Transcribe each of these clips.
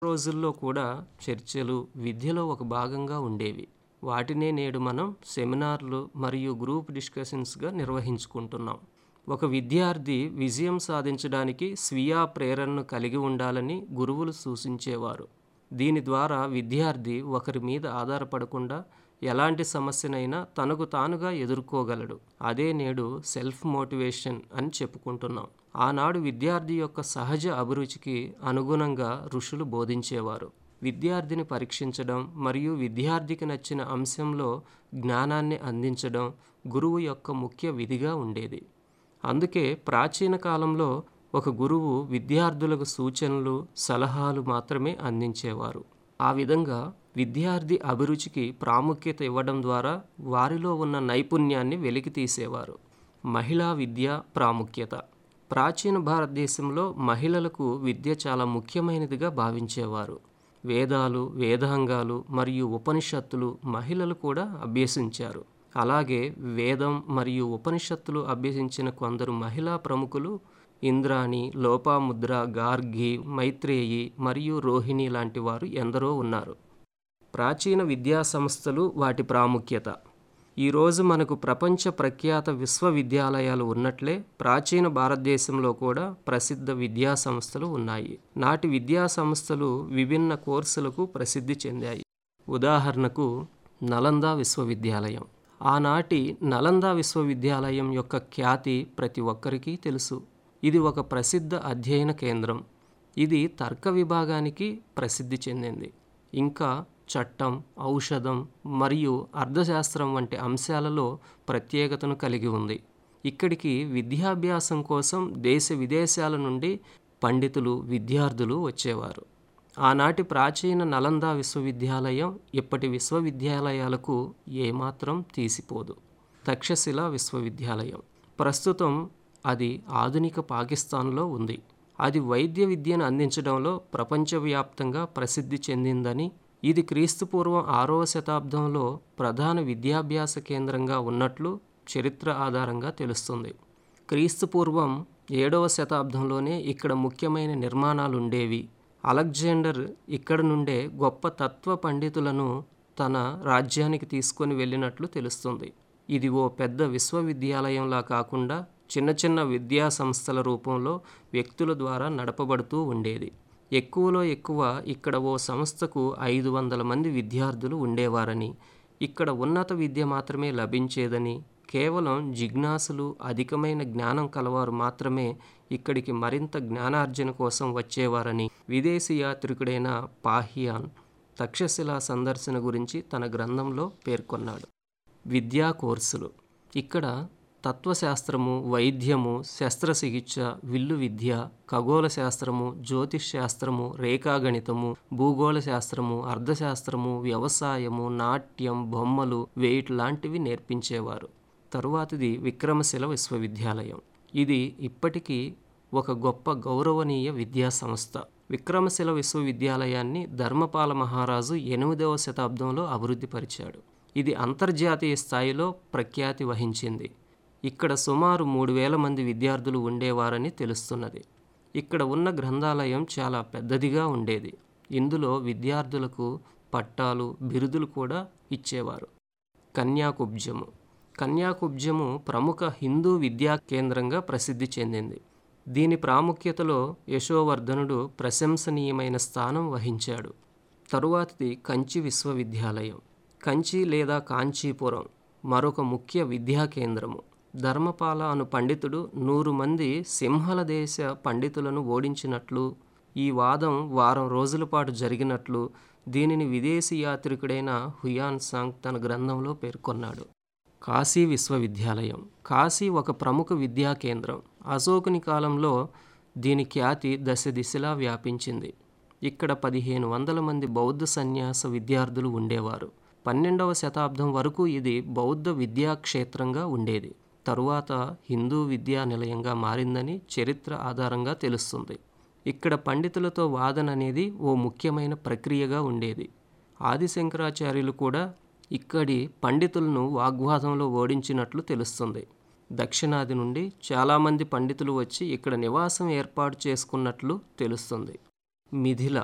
రోజుల్లో కూడా చర్చలు విద్యలో ఒక భాగంగా ఉండేవి. వాటినే నేడు మనం సెమినార్లు మరియు గ్రూప్ డిస్కషన్స్‌గా నిర్వహించుకుంటున్నాం. ఒక విద్యార్థి విజయం సాధించడానికి స్వీయ ప్రేరణను కలిగి ఉండాలని గురువులు సూచించేవారు. దీని ద్వారా విద్యార్థి ఒకరి మీద ఆధారపడకుండా ఎలాంటి సమస్యనైనా తనకు తానుగా ఎదుర్కోగలడు. అదే నేడు సెల్ఫ్ మోటివేషన్ అని చెప్పుకుంటున్నాం. ఆనాడు విద్యార్థి యొక్క సహజ అభిరుచికి అనుగుణంగా ఋషులు బోధించేవారు. విద్యార్థిని పరీక్షించడం మరియు విద్యార్థికి నచ్చిన అంశంలో జ్ఞానాన్ని అందించడం గురువు యొక్క ముఖ్య విధిగా ఉండేది. అందుకే ప్రాచీన కాలంలో ఒక గురువు విద్యార్థులకు సూచనలు, సలహాలు మాత్రమే అందించేవారు. ఆ విధంగా విద్యార్థి అభిరుచికి ప్రాముఖ్యత ఇవ్వడం ద్వారా వారిలో ఉన్న నైపుణ్యాన్ని వెలికితీసేవారు. మహిళా విద్య ప్రాముఖ్యత ప్రాచీన భారతదేశంలో మహిళలకు విద్య చాలా ముఖ్యమైనదిగా భావించేవారు. వేదాలు, వేదాంగాలు మరియు ఉపనిషత్తులు మహిళలు కూడా అభ్యసించారు. అలాగే వేదం మరియు ఉపనిషత్తులు అభ్యసించిన కొందరు మహిళా ప్రముఖులు ఇంద్రాణి, లోపాముద్ర, గార్గి, మైత్రేయి మరియు రోహిణి లాంటి వారు ఎందరో ఉన్నారు. ప్రాచీన విద్యా సంస్థలు వాటి ప్రాముఖ్యత ఈరోజు మనకు ప్రపంచ ప్రఖ్యాత విశ్వవిద్యాలయాలు ఉన్నట్లే ప్రాచీన భారతదేశంలో కూడా ప్రసిద్ధ విద్యా సంస్థలు ఉన్నాయి. నాటి విద్యా సంస్థలు విభిన్న కోర్సులకు ప్రసిద్ధి చెందాయి. ఉదాహరణకు నలంద విశ్వవిద్యాలయం. ఆనాటి నలంద విశ్వవిద్యాలయం యొక్క ఖ్యాతి ప్రతి ఒక్కరికీ తెలుసు. ఇది ఒక ప్రసిద్ధ అధ్యయన కేంద్రం. ఇది తర్క విభాగానికి ప్రసిద్ధి చెందింది. ఇంకా చట్టం, ఔషధం మరియు అర్థశాస్త్రం వంటి అంశాలలో ప్రత్యేకతను కలిగి ఉంది. ఇక్కడికి విద్యాభ్యాసం కోసం దేశ విదేశాల నుండి పండితులు, విద్యార్థులు వచ్చేవారు. ఆనాటి ప్రాచీన నలంద విశ్వవిద్యాలయం ఇప్పటి విశ్వవిద్యాలయాలకు ఏమాత్రం తీసిపోదు. తక్షశిల విశ్వవిద్యాలయం. ప్రస్తుతం అది ఆధునిక పాకిస్తాన్‌లో ఉంది. అది వైద్య విద్యను అందించడంలో ప్రపంచవ్యాప్తంగా ప్రసిద్ధి చెందిందని, ఇది క్రీస్తుపూర్వం ఆరవ శతాబ్దంలో ప్రధాన విద్యాభ్యాస కేంద్రంగా ఉన్నట్లు చరిత్ర ఆధారంగా తెలుస్తుంది. క్రీస్తుపూర్వం ఏడవ శతాబ్దంలోనే ఇక్కడ ముఖ్యమైన నిర్మాణాలుండేవి. అలెగ్జాండర్ ఇక్కడ నుండే గొప్ప తత్వ పండితులను తన రాజ్యానికి తీసుకొని వెళ్ళినట్లు తెలుస్తుంది. ఇది ఓ పెద్ద విశ్వవిద్యాలయంలా కాకుండా చిన్న చిన్న విద్యా సంస్థల రూపంలో వ్యక్తుల ద్వారా నడపబడుతూ ఉండేది. ఎక్కువలో ఎక్కువ ఇక్కడ ఓ సంస్థకు ఐదు వందల మంది విద్యార్థులు ఉండేవారని, ఇక్కడ ఉన్నత విద్య మాత్రమే లభించేదని, కేవలం జిజ్ఞాసులు, అధికమైన జ్ఞానం కలవారు మాత్రమే ఇక్కడికి మరింత జ్ఞానార్జన కోసం వచ్చేవారని విదేశీ యాత్రికుడైన పాహియాన్ తక్షశిల సందర్శన గురించి తన గ్రంథంలో పేర్కొన్నాడు. విద్యా కోర్సులు ఇక్కడ తత్వశాస్త్రము, వైద్యము, శస్త్రచికిత్స, విల్లు విద్య, ఖగోళ శాస్త్రము, జ్యోతిష్ శాస్త్రము, రేఖాగణితము, భూగోళ శాస్త్రము, అర్థశాస్త్రము, వ్యవసాయము, నాట్యం, బొమ్మలు వేయుట లాంటివి నేర్పించేవారు. తరువాతిది విక్రమశిల విశ్వవిద్యాలయం. ఇది ఇప్పటికీ ఒక గొప్ప గౌరవనీయ విద్యా సంస్థ. విక్రమశిల విశ్వవిద్యాలయాన్ని ధర్మపాల మహారాజు ఎనిమిదవ శతాబ్దంలో అభివృద్ధి పరిచాడు. ఇది అంతర్జాతీయ స్థాయిలో ప్రఖ్యాతి వహించింది. ఇక్కడ సుమారు మూడు వేల మంది విద్యార్థులు ఉండేవారని తెలుస్తున్నది. ఇక్కడ ఉన్న గ్రంథాలయం చాలా పెద్దదిగా ఉండేది. ఇందులో విద్యార్థులకు పట్టాలు, బిరుదులు కూడా ఇచ్చేవారు. కన్యాకుబ్జము కన్యాకుబ్జము ప్రముఖ హిందూ విద్యా కేంద్రంగా ప్రసిద్ధి చెందింది. దీని ప్రాముఖ్యతలో యశోవర్ధనుడు ప్రశంసనీయమైన స్థానం వహించాడు. తరువాతిది కంచి విశ్వవిద్యాలయం. కంచి లేదా కాంచీపురం మరొక ముఖ్య విద్యా కేంద్రము. ధర్మపాల అను పండితుడు నూరు మంది సింహళ దేశ పండితులను ఓడించినట్లు, ఈ వాదం వారం రోజుల పాటు జరిగినట్లు దీనిని విదేశీ యాత్రికుడైన హుయాన్ సాంగ్ తన గ్రంథంలో పేర్కొన్నాడు. కాశీ విశ్వవిద్యాలయం. కాశీ ఒక ప్రముఖ విద్యా కేంద్రం. అశోకుని కాలంలో దీని ఖ్యాతి దశదిశలా వ్యాపించింది. ఇక్కడ పదిహేను వందల మంది బౌద్ధ సన్యాస విద్యార్థులు ఉండేవారు. పన్నెండవ శతాబ్దం వరకు ఇది బౌద్ధ విద్యా క్షేత్రంగా ఉండేది. తరువాత హిందూ విద్యా నిలయంగా మారిందని చరిత్ర ఆధారంగా తెలుస్తుంది. ఇక్కడ పండితులతో వాదన అనేది ఓ ముఖ్యమైన ప్రక్రియగా ఉండేది. ఆదిశంకరాచార్యులు కూడా ఇక్కడి పండితులను వాగ్వాదంలో ఓడించినట్లు తెలుస్తుంది. దక్షిణాది నుండి చాలామంది పండితులు వచ్చి ఇక్కడ నివాసం ఏర్పాటు చేసుకున్నట్లు తెలుస్తుంది. మిథిల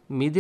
మిథి